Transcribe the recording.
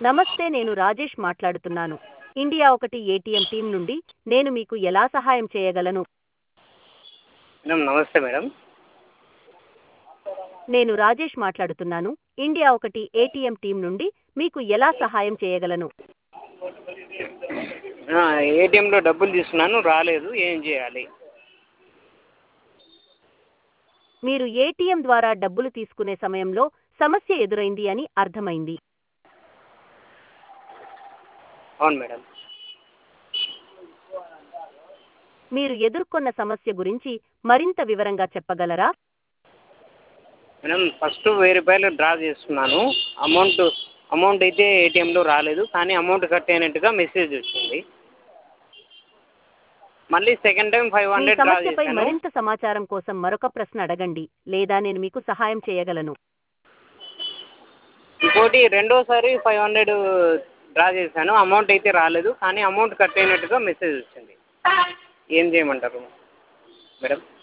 నమస్తే నేను రాజేష్ మాట్లాడుతున్నాను ఇండియా ఒకటి ఏటీఎం టీం నుండి నేను మీకు ఎలా సహాయం చేయగలను మేడం నమస్తే మేడం నేను రాజేష్ మాట్లాడుతున్నాను ఇండియా ఒకటి ఏటీఎం టీం నుండి మీకు ఎలా సహాయం చేయగలను ఏటీఎంలో డబ్బులు తీసుకున్నాను రాలేదు ఏం చేయాలి మీరు ఏటీఎం ద్వారా డబ్బులు తీసుకునే సమయంలో సమస్య ఎదురైంది అని అర్థమైంది అవును మేడం మీరు ఎదుర్కొన్న సమస్య గురించి మరింత వివరంగా చెప్పగలరా మేడం ఫస్ట్ వెయ్యి రూపాయలు డ్రా చేసుకున్నాను అమౌంట్ అమౌంట్ అయితే ఏటీఎంలో రాలేదు కానీ అమౌంట్ కట్ అయినట్టుగా మెసేజ్ వచ్చింది మళ్ళీ సెకండ్ టైం ఫైవ్ మీ హండ్రెడ్ డ్రా సమస్యపై చేశాను మరింత సమాచారం కోసం మరొక ప్రశ్న అడగండి లేదా నేను మీకు సహాయం చేయగలను ఇంకోటి రెండోసారి ఫైవ్ హండ్రెడ్ డ్రా చేశాను అమౌంట్ అయితే రాలేదు కానీ అమౌంట్ కట్ అయినట్టుగా మెసేజ్ వచ్చింది ఏం చేయమంటారు మేడం